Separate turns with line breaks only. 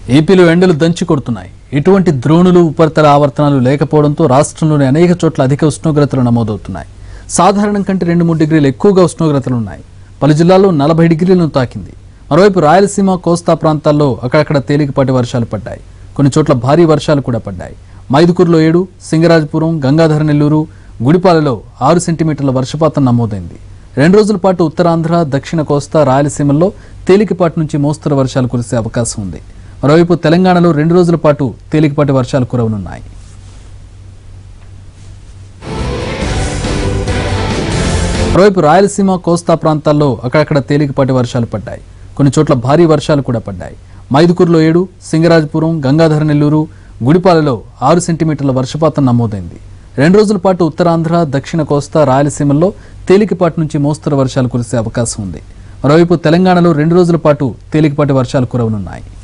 ఏపీలో ఎండలు దంచి కొడుతున్నాయి ఇటువంటి ద్రోణులు ఉపరితల ఆవర్తనాలు లేకపోవడంతో రాష్ట్రంలోని అనేక చోట్ల అధిక ఉష్ణోగ్రతలు నమోదవుతున్నాయి సాధారణం కంటే రెండు మూడు డిగ్రీలు ఎక్కువగా ఉష్ణోగ్రతలు ఉన్నాయి పలు జిల్లాల్లో నలభై డిగ్రీలను తాకింది మరోవైపు రాయలసీమ కోస్తా ప్రాంతాల్లో అక్కడక్కడ తేలికపాటి వర్షాలు పడ్డాయి కొన్ని చోట్ల భారీ వర్షాలు కూడా పడ్డాయి మైదుకూరులో ఏడు సింగరాజపురం గంగాధర నెల్లూరు గుడిపాలలో ఆరు సెంటీమీటర్ల వర్షపాతం నమోదైంది రెండు రోజుల పాటు ఉత్తరాంధ్ర దక్షిణ కోస్తా రాయలసీమల్లో తేలికపాటి నుంచి మోస్తరు వర్షాలు కురిసే అవకాశం ఉంది మరోవైపు తెలంగాణలో రెండు రోజుల పాటు తేలికపాటి వర్షాలు కురవనున్నాయి మరోవైపు రాయలసీమ కోస్తా ప్రాంతాల్లో అక్కడక్కడ తేలికపాటి వర్షాలు పడ్డాయి కొన్ని చోట్ల భారీ వర్షాలు కూడా పడ్డాయి మైదుకూరులో ఏడు సింగరాజపురం గంగాధర నెల్లూరు గుడిపాలలో ఆరు సెంటీమీటర్ల వర్షపాతం నమోదైంది రెండు రోజుల పాటు ఉత్తరాంధ్ర దక్షిణ కోస్తా రాయలసీమల్లో తేలికపాటి నుంచి మోస్తరు వర్షాలు కురిసే అవకాశం ఉంది మరోవైపు తెలంగాణలో రెండు రోజుల పాటు తేలికపాటి వర్షాలు కురవనున్నాయి